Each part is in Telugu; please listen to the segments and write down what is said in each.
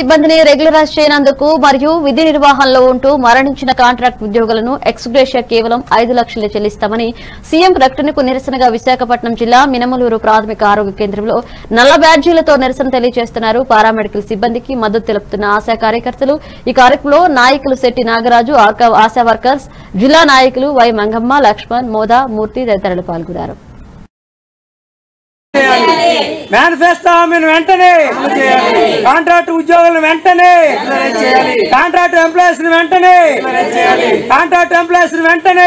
సిబ్బందిని రెగ్యులరైజ్ చేయనందుకు మరియు విధి నిర్వహణలో ఉంటూ మరణించిన కాంట్రాక్ట్ ఉద్యోగులను ఎక్స్గ్రేషియా కేవలం ఐదు లక్షలే చెల్లిస్తామని సీఎం ప్రకటనకు నిరసనగా విశాఖపట్నం జిల్లా మినమలూరు ప్రాథమిక ఆరోగ్య కేంద్రంలో నల్ల బ్యాడ్జీలతో నిరసన తెలియజేస్తున్నారు పారామెడికల్ సిబ్బందికి మద్దతు తెలుపుతున్న ఆశా కార్యకర్తలు ఈ కార్యక్రమంలో నాయకులు శెట్టి నాగరాజు ఆకా- ఆశా వర్కర్స్ జిల్లా నాయకులు వై మంగమ్మ లక్ష్మణ్ మోదా మూర్తి తదితరులు పాల్గొన్నారు మేనిఫెస్టో హామీని వెంటనే కాంట్రాక్ట్ ఉద్యోగులను వెంటనే కాంట్రాక్ట్ ఎంప్లాయీస్ ని వెంటనే కాంట్రాక్ట్ ఎంప్లాయీస్ ని వెంటనే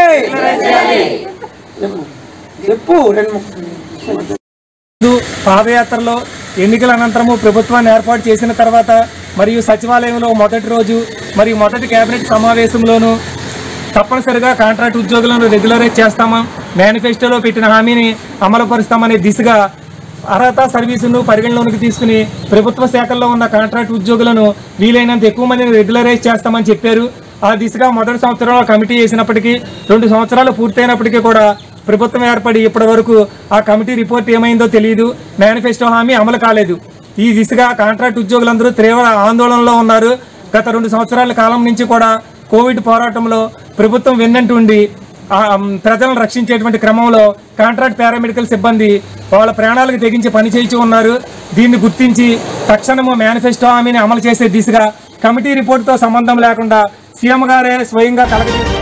చెప్పు రెండు ముందు పాదయాత్రలో ఎన్నికల అనంతరము ప్రభుత్వాన్ని ఏర్పాటు చేసిన తర్వాత మరియు సచివాలయంలో మొదటి రోజు మరియు మొదటి కేబినెట్ సమావేశంలోనూ తప్పనిసరిగా కాంట్రాక్ట్ ఉద్యోగులను రెగ్యులరైజ్ చేస్తామా మేనిఫెస్టోలో పెట్టిన హామీని అమలుపరుస్తామనే దిశగా అర్హత సర్వీసును పరిగణలోనికి తీసుకుని ప్రభుత్వ శాఖల్లో ఉన్న కాంట్రాక్ట్ ఉద్యోగులను వీలైనంత ఎక్కువ మందిని రెగ్యులరైజ్ చేస్తామని చెప్పారు ఆ దిశగా మొదటి సంవత్సరంలో కమిటీ వేసినప్పటికీ రెండు సంవత్సరాలు పూర్తయినప్పటికీ కూడా ప్రభుత్వం ఏర్పడి ఇప్పటి వరకు ఆ కమిటీ రిపోర్ట్ ఏమైందో తెలియదు మేనిఫెస్టో హామీ అమలు కాలేదు ఈ దిశగా కాంట్రాక్ట్ ఉద్యోగులందరూ తీవ్ర ఆందోళనలో ఉన్నారు గత రెండు సంవత్సరాల కాలం నుంచి కూడా కోవిడ్ పోరాటంలో ప్రభుత్వం వెన్నంటుండి ఆ, మ్, ప్రజలను రక్షించేటువంటి క్రమంలో కాంట్రాక్ట్ పారామెడికల్ సిబ్బంది వాళ్ళ ప్రాణాలకు తెగించి పనిచేయించి ఉన్నారు దీన్ని గుర్తించి తక్షణము మేనిఫెస్టో హామీని అమలు చేసే దిశగా కమిటీ రిపోర్టుతో సంబంధం లేకుండా సీఎం గారే స్వయంగా కలగజేసి